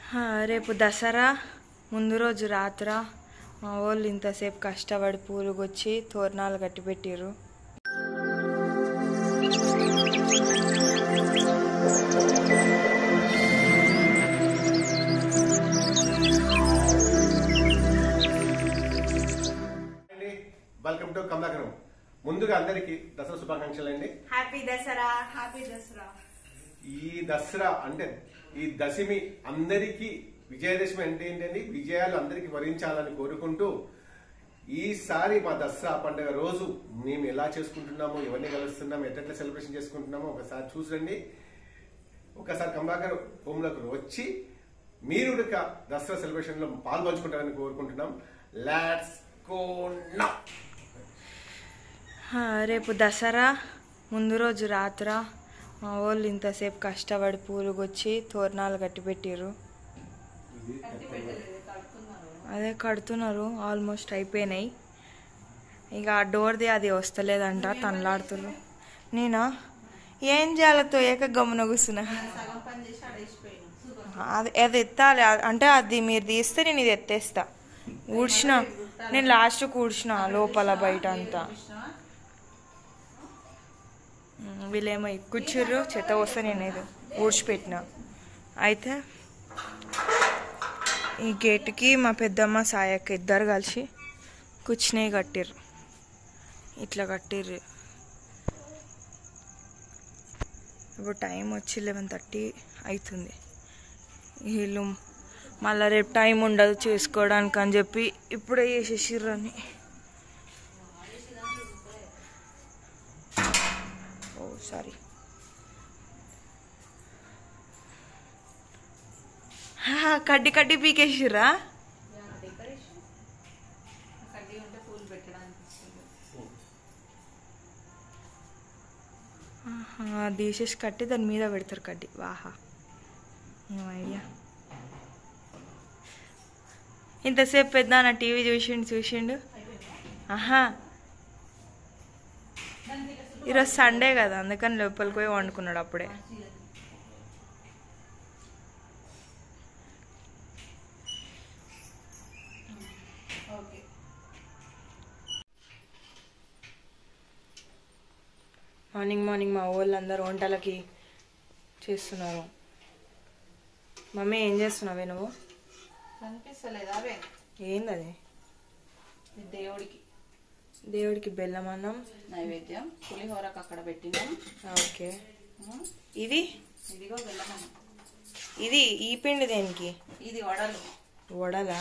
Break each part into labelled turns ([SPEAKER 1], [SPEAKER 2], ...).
[SPEAKER 1] ఆ, రేపు దసరా ముందు రోజు రాత్ర మా వాళ్ళు ఇంతసేపు కష్టపడి పూలు గుచ్చి తోరణాలు కట్టి పెట్టిర్రు
[SPEAKER 2] అండి వెల్కమ్ టు కమలాకరం ముందుగా అందరికి దసరా శుభాకాంక్షలు అండి
[SPEAKER 1] హ్యాపీ దసరా హ్యాపీ దసరా
[SPEAKER 2] ఈ దసరా అంటే ఈ దశమి అందరికీ విజయదశమి అంటే ఏంటండి విజయాలు అందరికీ వరించాలని కోరుకుంటూ ఈసారి మా దసరా పండుగ రోజు మేము ఎలా చేసుకుంటున్నామో ఎవరిని కలుస్తున్నామో ఎట్లా సెలబ్రేషన్ చేసుకుంటున్నామో ఒకసారి చూసండి ఒకసారి కమలాకర్ హోమ్లోకి వచ్చి మీరు కూడా దసరా సెలబ్రేషన్ లో పాల్పంచుకుంటారని కోరుకుంటున్నాం లాట్స్ గో నౌ
[SPEAKER 1] ఆ, రేపు దసరా ముందు రోజు రాత్ర మా వాళ్ళు ఇంతసేపు కష్టపడి పూలు గుచ్చి తోరణాలు కట్టి పెట్టిర్రు అదే కడుతున్నారు ఆల్మోస్ట్ అయిపోయినాయి ఇక ఆ డోర్ది అది వస్తలేదంట తనలాడుతున్నారు నేనా ఏం చేయాలతో ఏక గమ్మున కూర్చున్నా అది అది ఎత్తాలి అంటే అది మీరు తీస్తే నేను ఇది ఎత్తేస్తా ఊడ్చిన నేను లాస్ట్కి ఊడ్చిన లోపల బయట అంతా ఉమ్, వీళ్ళేమో కూర్చుర్రు చెత్త వస్తే నేను ఇది ఊడ్చిపెట్టిన అయితే ఈ గేటుకి మా పెద్దమ్మ సాయక్క ఇద్దరు కలిసి కూర్చునే కట్టిర్రు ఇట్లా కట్టిర్రు ఇప్పుడు టైం వచ్చి లెవెన్ థర్టీ అవుతుంది వీళ్ళు మళ్ళీ రేపు టైం ఉండదు చేసుకోవడానికి అని చెప్పి ఇప్పుడే చేసేసిర్రు అని ఓ సారీ కడ్డి కడ్డి పీకేసిర్రా ఆహా, తీసేసి కట్టి దాని మీద పెడతారు కడ్డి వాహా ఏం ఐడియా ఇంతసేపు పెద్ద నా టీవీ చూసిండు చూసిండు ఆహా ఈరోజు సండే కదా అందుకని లోపలికి పోయి వండుకున్నాడు అప్పుడే మార్నింగ్ మార్నింగ్ మా వాళ్ళందరూ వంటలకి చేస్తున్నారు మమ్మీ ఏం చేస్తున్నావే నువ్వు
[SPEAKER 3] కనిపిస్తలేదా అవే
[SPEAKER 1] ఏంది అది
[SPEAKER 3] ఇది దేవుడికి
[SPEAKER 1] దేవుడికి బెల్లం అన్నం
[SPEAKER 3] నైవేద్యం పులిహోరకు అక్కడ పెట్టినాం
[SPEAKER 1] ఓకే
[SPEAKER 3] ఉం.
[SPEAKER 1] ఇది
[SPEAKER 3] ఇదిగో బెల్లం అన్నం
[SPEAKER 1] ఇది ఈ పిండి దేనికి
[SPEAKER 3] ఇది వడలు
[SPEAKER 1] వడలా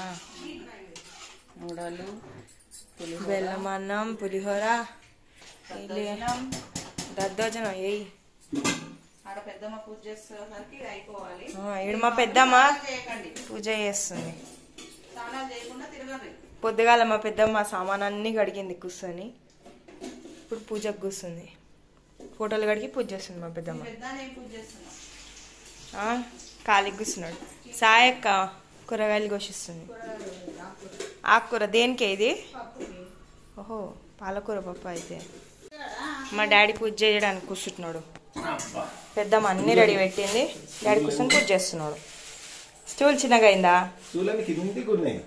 [SPEAKER 3] వడలు పులిహోర
[SPEAKER 1] బెల్లం అన్నం పులిహోర
[SPEAKER 3] దద్దోజనం.
[SPEAKER 1] దద్దోజనం ఏయ్
[SPEAKER 3] ఆడ పెద్దమ్మ పూజ చేసేసరికి ఇది అయిపోవాలి
[SPEAKER 1] ఈడు మా పెద్దమ్మ
[SPEAKER 3] స్నానాలు చేయకండి
[SPEAKER 1] పూజ చేస్తుంది
[SPEAKER 3] స్నానాలు చేయకుండా తిరగండి
[SPEAKER 1] పొద్దుగాల మా పెద్దమ్మ సామాన్ అన్ని కడిగింది కూర్చొని ఇప్పుడు పూజకు కూర్చుంది ఫోటోలు కడిగి పూజ చేస్తుంది మా పెద్దమ్మ
[SPEAKER 3] పెద్ద ఏం పూజ చేస్తున్నాం
[SPEAKER 1] ఆ, ఖాళీకి కూర్చున్నాడు సాయక్క కూరగాయలు కోసిస్తుంది ఆకుకూర దేనికే ఇది ఓహో పాలకూర పప్పు అయితే మా డాడీ పూజ చేయడానికి కూర్చుంటున్నాడు పెద్దమ్మ అన్ని రెడీ పెట్టింది డాడీ కూర్చొని పూజ చేస్తున్నాడు స్టూల్ చిన్నగా అయిందా
[SPEAKER 2] చూలని కిందికి ఉన్నాయి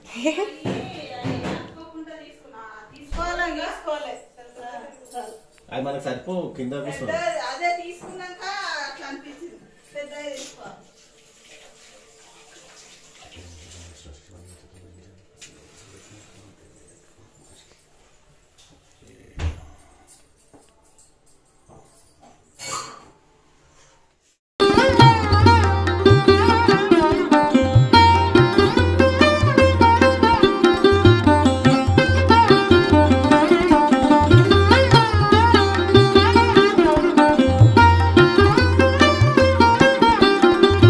[SPEAKER 2] అది మనకు సరిపో కింద కూర్చోండి
[SPEAKER 3] అదే తీసుకున్నాక అట్లా అనిపించింది పెద్దగా తీసుకోవాలి
[SPEAKER 4] Thank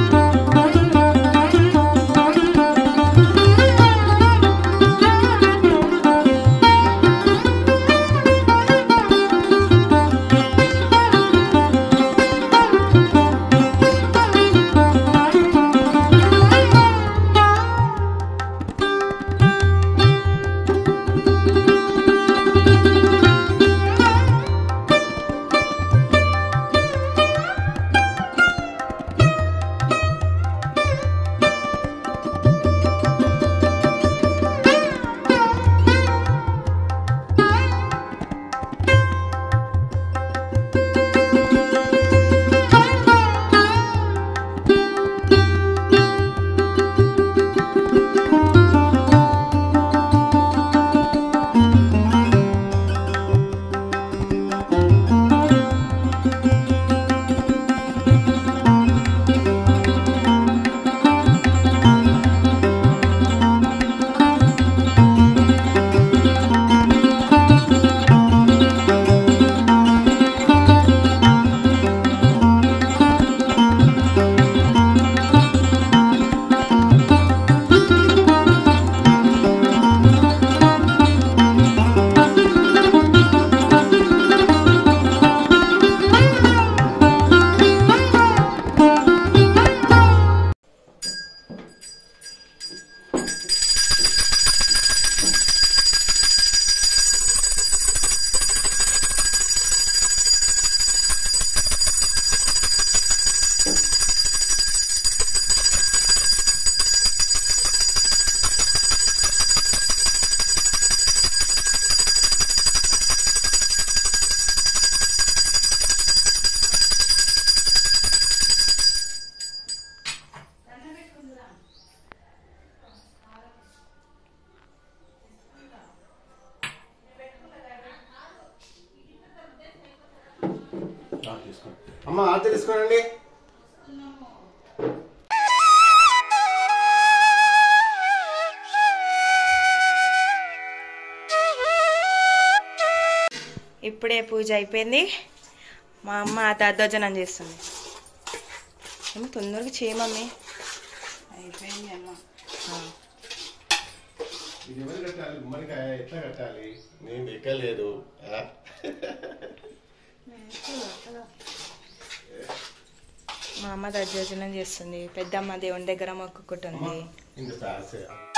[SPEAKER 2] అమ్మ ఆర్తి తీసుకోనండి
[SPEAKER 1] ఇప్పుడే పూజ అయిపోయింది మా అమ్మ దద్దోజనం చేస్తుంది ఏమో తొందరగా చేయమమ్మీ
[SPEAKER 3] అయిపోయింది అమ్మ
[SPEAKER 2] ఇది ఎవరు కట్టాలి గుమ్మడికాయ ఎట్లా కట్టాలి నేను ఎక్కలేదు ఆ?
[SPEAKER 1] మా అమ్మ దద్దోజనం చేస్తుంది పెద్దమ్మ దేవుని దగ్గర మొక్కుకుంటుంది
[SPEAKER 2] ఇంత ఫ్యాన్స్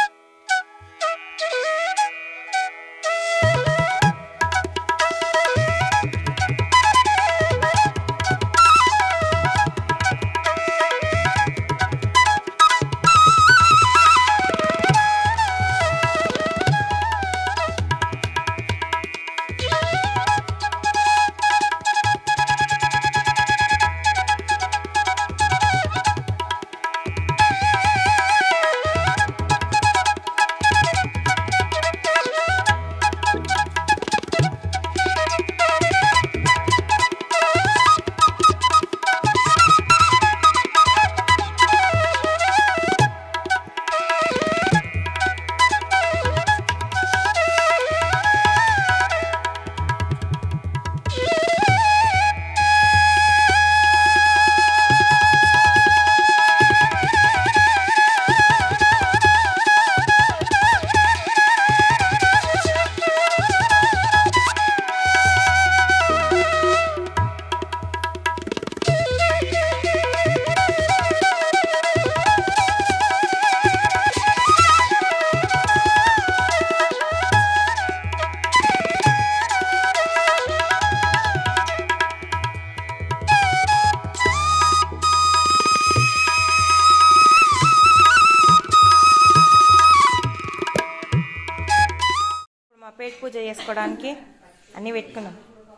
[SPEAKER 1] ఇప్పుడు మా పేట్ పూజ చేసుకోవడానికి అన్నీ పెట్టుకున్నాం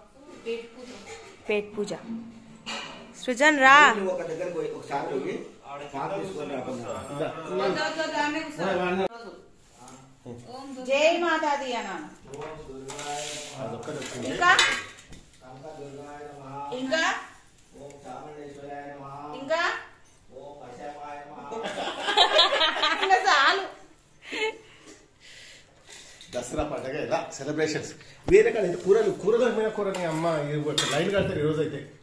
[SPEAKER 1] పేట్ పూజ సృజన్ రా
[SPEAKER 4] నువ్వు ఒక దగ్గరకు పోయి ఒకసారి పోయి పాలు తీసుకొని రాకుండా
[SPEAKER 3] జై మాతాది అన్నాను
[SPEAKER 2] అదొక్కటి వచ్చింది
[SPEAKER 3] ఇంకా ఇంకా
[SPEAKER 4] ఓం చాముండేశ్వరాయ నమః
[SPEAKER 3] ఇంకా
[SPEAKER 4] ఓం పశవాయ నమః
[SPEAKER 3] ఇంకా చాలు
[SPEAKER 2] దసరా పండగ ఇలా సెలబ్రేషన్స్ వేరే కాదు కూరలు కూరలు మీద కూరని అమ్మ ఈ ఒక లైన్ కడతారు ఈ రోజు అయితే